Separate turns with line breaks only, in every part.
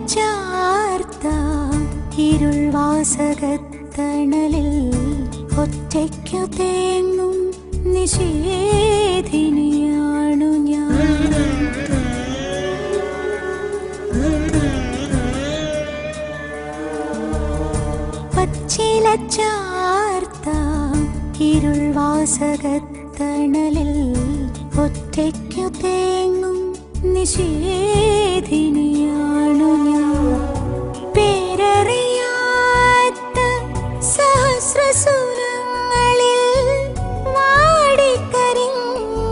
പച്ചിലച്ചാർത്താം ഇരുൾ വാസകത്തണലിൽ ഒറ്റയ്ക്കു തേങ്ങും നിഷേധിനിയാണു ഞാൻ പച്ചിലച്ചാർത്താം ഇരുൾ വാസകത്തണലിൽ ഒറ്റയ്ക്കു തേങ്ങും നിഷേധിനിയാണു ഞാൻ പേരറിയാത്ത സഹസ്രസുരങ്ങളിൽ വാടിക്കരിഞ്ഞ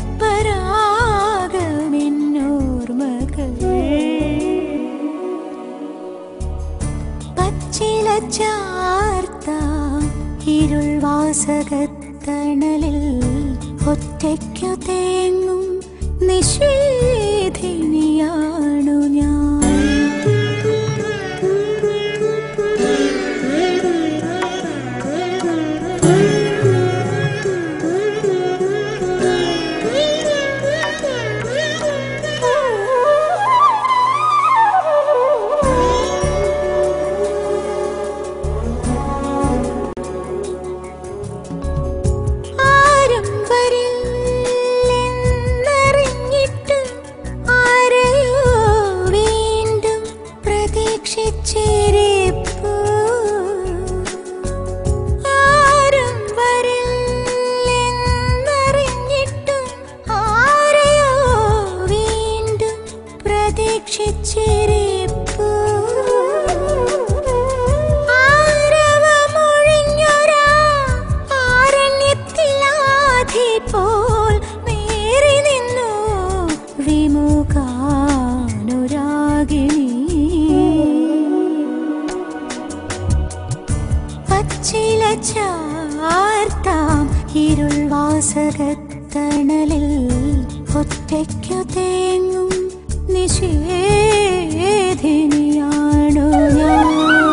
പരാഗമെന്നോർമകൾ പച്ചിലച്ചാർത്താം ഇരുൾ വാസകത്തണലിൽ ഒറ്റയ്ക്കു തേങ്ങും നിഷേധിനിയാണു ഞാൻ ആരും വരില്ലെന്നറിഞ്ഞിട്ട് ആരെയോ വീണ്ടും പ്രതീക്ഷിച്ചിരിപ്പു ആരും വരില്ലെന്നറിഞ്ഞിട്ട് ആരെയോ വീണ്ടും പ്രതീക്ഷിച്ചിരിപ്പു ആരവമൊഴിഞ്ഞൊരാ ആരണ്യത്തിലാധി പോൽ നേറി നിന്നു വിമുഖാനുരാഗിണി പച്ചിലച്ചാർത്താം ഇരുൾ വാസകത്തണലിൽ ഒറ്റയ്ക്കു തേങ്ങും നിഷേധിനിയാണു ഞാൻ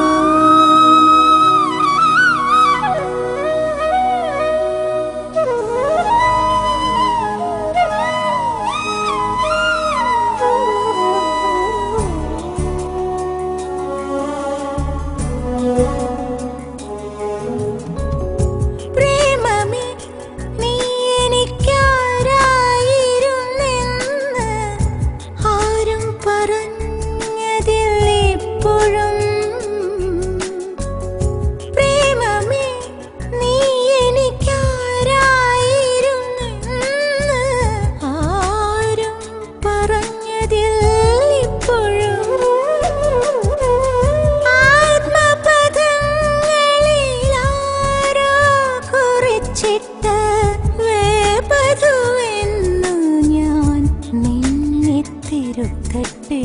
പ്രേമമേ നീ എനിക്കാരായിരുന്നെന്ന് ആരും പറഞ്ഞതില്ലിപ്പോഴും പ്രേമമേ നീ എനിക്കാരായിരുന്നെന്ന് ആരും പറഞ്ഞതില്ലിപ്പോഴും ആത്മപഥങ്ങളിലാരോ കുറിച്ചിട്ട വേപതുവെന്നു ഞാൻ നിന്നെ തിരുത്തട്ടെ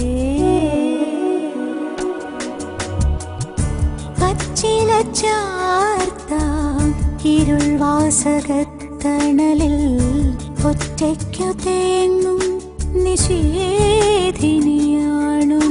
പച്ചിലച്ചാർത്താം ഇരുൾ വാസകത്തണലിൽ ഒറ്റയ്ക്കു തേങ്ങും നിഷേധിനിയാണു